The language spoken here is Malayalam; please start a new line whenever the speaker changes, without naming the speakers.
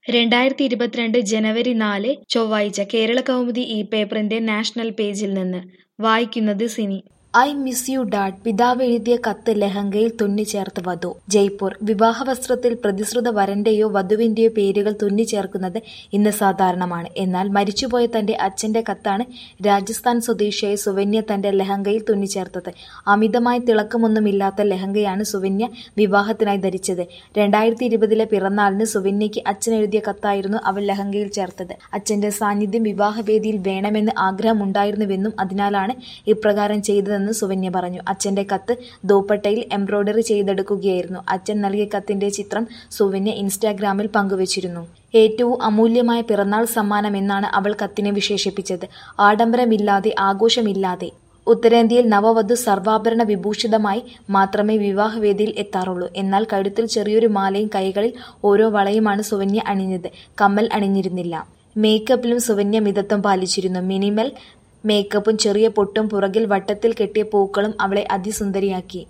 രണ്ടായിരത്തി ഇരുപത്തിരണ്ട് ജനുവരി നാല് ചൊവ്വാഴ്ച കേരള കൗമുദി ഈ പേപ്പറിന്റെ നാഷണൽ പേജിൽ നിന്ന് വായിക്കുന്നത് cine
I miss you dad പിതാവ് എഴുതിയ കത്ത് ലഹങ്കയിൽ തുന്നിച്ചേർത്ത് വധു ജയ്പൂർ വിവാഹവസ്ത്രത്തിൽ പ്രതിശ്രുത വരന്റെയോ വധുവിന്റെയോ പേരുകൾ തുന്നിച്ചേർക്കുന്നത് ഇന്ന് സാധാരണമാണ് എന്നാൽ മരിച്ചുപോയ തന്റെ അച്ഛന്റെ കത്താണ് രാജസ്ഥാൻ സ്വദേശിയായ സുവന്യ തന്റെ ലഹങ്കയിൽ തുന്നിച്ചേർത്തത് അമിതമായ തിളക്കമൊന്നുമില്ലാത്ത ലഹങ്കയാണ് സുവന്യ വിവാഹത്തിനായി ധരിച്ചത് രണ്ടായിരത്തി ഇരുപതിലെ പിറന്നാളിന് സുവന്യയ്ക്ക് അച്ഛൻ എഴുതിയ കത്തായിരുന്നു അവൾ ലഹങ്കയിൽ ചേർത്തത് അച്ഛന്റെ സാന്നിധ്യം വിവാഹവേദിയിൽ വേണമെന്ന് ആഗ്രഹമുണ്ടായിരുന്നുവെന്നും അതിനാലാണ് ഇപ്രകാരം ചെയ്തതെന്ന് ചെയ്തതെന്ന് സുവന്യ പറഞ്ഞു അച്ഛന്റെ കത്ത് ദോപ്പട്ടയിൽ എംബ്രോയ്ഡറി ചെയ്തെടുക്കുകയായിരുന്നു അച്ഛൻ നൽകിയ കത്തിന്റെ ചിത്രം സുവന്യ ഇൻസ്റ്റാഗ്രാമിൽ പങ്കുവച്ചിരുന്നു ഏറ്റവും അമൂല്യമായ പിറന്നാൾ സമ്മാനം എന്നാണ് അവൾ കത്തിനെ വിശേഷിപ്പിച്ചത് ആഡംബരമില്ലാതെ ആഘോഷമില്ലാതെ ഉത്തരേന്ത്യയിൽ നവവധു സർവാഭരണ വിഭൂഷിതമായി മാത്രമേ വിവാഹവേദിയിൽ എത്താറുള്ളൂ എന്നാൽ കഴുത്തിൽ ചെറിയൊരു മാലയും കൈകളിൽ ഓരോ വളയുമാണ് സുവന്യ അണിഞ്ഞത് കമ്മൽ അണിഞ്ഞിരുന്നില്ല മേക്കപ്പിലും സുവന്യ മിതത്വം പാലിച്ചിരുന്നു മിനിമൽ മേക്കപ്പും ചെറിയ പൊട്ടും പുറകിൽ വട്ടത്തിൽ കെട്ടിയ പൂക്കളും അവളെ അതിസുന്ദരിയാക്കി